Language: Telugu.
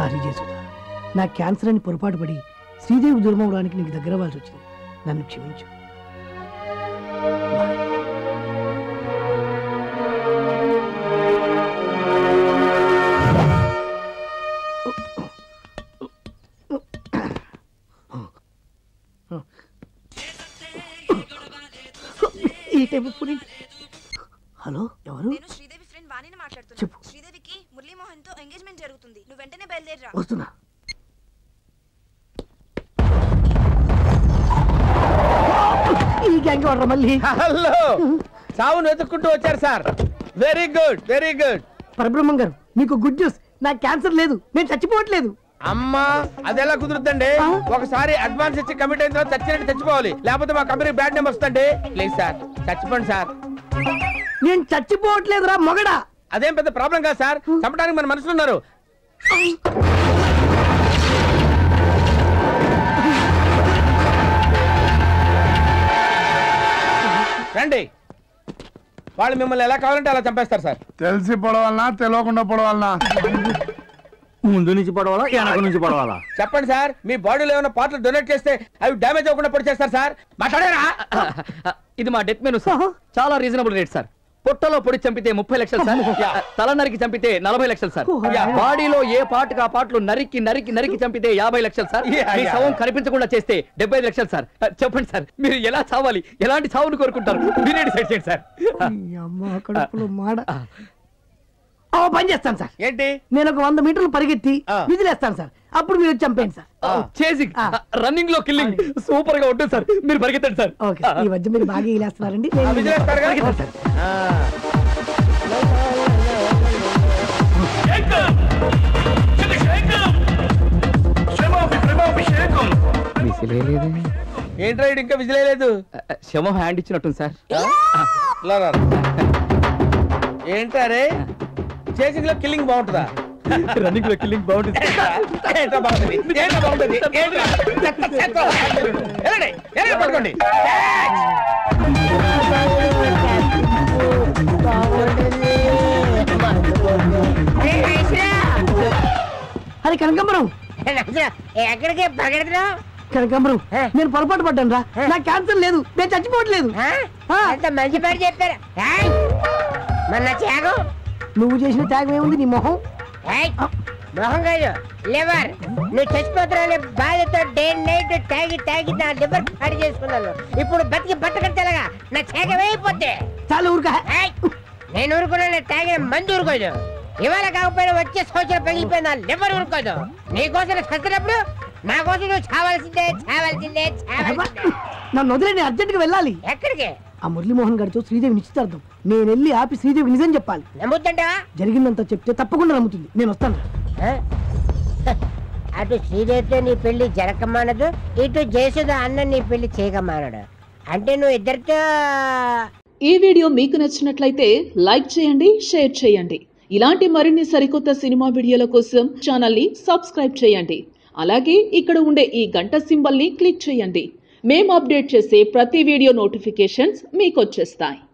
సారీ చేసుకున్నా నా క్యాన్సర్ అని పొరపాటు పడి శ్రీదేవి దూరం అవడానికి నీకు దగ్గర అవ్వాల్సి వచ్చింది నన్ను క్షమించు బాయ్. ఈ టైపు పులింటి హలో ఎవరు నేను శ్రీదేవి ఫ్రెండ్ వాణిని మాట్లాడుతున్నా చెప్పు. శ్రీదేవికి మురళీమోహన్ తో ఎంగేజ్మెంట్ జరుగుతుంది నువ్వు వెంటనే బయలుదేరరా వస్తున్నా ఈ గ్యాంగ్ వాడరా మళ్ళీ హలో చావును వెతుక్కుంటూ వచ్చారు sir very good very good Parabrahmam garu మీకు గుడ్ న్యూస్ నాకు క్యాన్సర్ లేదు నేను చచ్చిపోవట్లేదు అమ్మా అది ఎలా కుదురుతుందండి ఒకసారి అడ్వాన్స్ ఇచ్చి కమిట్ అయిన తర్వాత చచ్చినట్టు చచ్చిపోవాలి లేకపోతే మా కంపెనీ బ్యాడ్ నేమ్ వస్తుంది ప్లీజ్ సార్ చచ్చిపోండి సార్ నేను చచ్చిపోవట్లేదురా మొగడా అదేం పెద్ద ప్రాబ్లం కాదు సార్ చంపడానికి మన మనుషులు ఉన్నారు రండి వాళ్ళు మిమ్మల్ని ఎలా కావాలంటే అలా చంపేస్తారు సార్ తెలిసి పొడవాలనా తెలియకుండా పొడవాలనా ముందు నుంచి పడవాలా వెనక నుంచి పడవాలా చెప్పండి సార్ మీ బాడీలో ఏమైనా పార్ట్లు డొనేట్ చేస్తే అవి డ్యామేజ్ అవ్వకుండా పొడి చేస్తారు సార్ మాట్లాడారా ఇది మా డెత్ మెను సార్ చాలా రీజనబుల్ రేట్ సార్ పొట్టలో పొడి చంపితే ముప్పై లక్షలు సార్ తల నరికి చంపితే నలభై లక్షలు సార్ బాడీలో ఏ పార్ట్ ఆ పార్ట్లు నరికి నరికి నరికి చంపితే యాభై లక్షలు సార్ Yeah, మీ yeah. శవం కనిపించకుండా చేస్తే డెబ్బై ఐదు లక్షలు సార్ చెప్పండి సార్ మీరు ఎలా చావాలి ఎలాంటి చావును కోరుకుంటారు మీరే డిసైడ్ చేయండి సార్ ఈ అమ్మ కడుపులో మాడ ఓ పని చేస్తాను సార్ ఏంటి నేను ఒక వంద మీటర్లు పరిగెత్తి ఆ. విదిలేస్తాను సార్ అప్పుడు మీరు వచ్చి చంపేయండి సార్ చేసింగ్ ఆ. రన్నింగ్ లో కిల్లింగ్ సూపర్ గా ఉంటుంది సార్ మీరు పరిగెత్తండి సార్ ఓకే సార్. ఈ మధ్య మీరు బాగా ఇలేస్తున్నారండి నేను విజిలేస్తారు కదా? పరిగెత్తాను సార్. ఆ. ఏంట్రా ఈడు ఇంకా విజిలేదు శవం హ్యాండ్ ఇచ్చినట్టుంది సార్ ఏంట్రా రే చేసింగ్ లో కిల్లింగ్ బాగుంటుందా రన్నింగ్ లో కిల్లింగ్ బాగుంటుంది ఏంట్రా బాగుంటుంది ఏంట్రా బాగుంటుంది ఏంట్రా? చెత్త, చెత్త. వెళ్ళండి, వెళ్ళండి, పట్టుకోండి అరే కనకాంబరం ఎక్కడికి పరిగెడుతున్నావు కనకాంబరం నేను పొరపాటు పడ్డాను రా నాకు క్యాన్సర్ లేదు నేను చచ్చిపోవట్లేదు ఆ. అంత మంచి పని చెప్పారు ఏయ్! మన త్యాగం నువ్వు చేసిన త్యాగం ఏముంది నీ మొహం ఏయ్! మొహం కాదు లివర్ నువ్వు చచ్చిపోతున్నావు బాధతో డే నైట్ తాగి తాగి నా లివర్ పాడు చేసుకున్నాను ఇప్పుడు బతికి బట్టకట్టేలాగా నా త్యాగం అయిపోతే చాలా ఊరుకా ఏయ్! నేను ఊరుకున్నా తాగిన మందు ఊరుకోదు ఇవాళ కాకపోయినా వచ్చే సంవత్సరం పగిలిపోయిన నా లివర్ ఊరుకోదు నీ కోసం చచ్చినప్పుడు నా కోసం నువ్వు చావాల్సిందే చావాల్సిందే చావాల్సిందే నన్ను వదిలే నేను అర్జెంట్గా వెళ్ళాలి ఎక్కడికి ఆ మురళీమోహన్ గారితో శ్రీదేవి నిశ్చితార్థం నేను వెళ్ళి ఆపి శ్రీదేవికి నిజం చెప్పాలి నమ్ముతుంటావా జరిగిందంతా చెప్తే తప్పకుండా నమ్ముతుంది నేను వస్తాను ఆ? అటు శ్రీదేవితో నీ పెళ్లి జరగమానదు ఇటు జయసుధ అన్న నీ పెళ్లి చేయకమానడు అంటే నువ్వు ఇద్దరితో ఈ వీడియో మీకు నచ్చినట్లయితే లైక్ చేయండి షేర్ చేయండి ఇలాంటి మరిన్ని సరికొత్త సినిమా వీడియోల కోసం ఛానల్ని సబ్స్క్రైబ్ చేయండి అలాగే ఇక్కడ ఉండే ఈ గంట సింబల్ని క్లిక్ చేయండి మేము అప్డేట్ చేసే ప్రతి వీడియో నోటిఫికేషన్స్ మీకు వచ్చేస్తాయి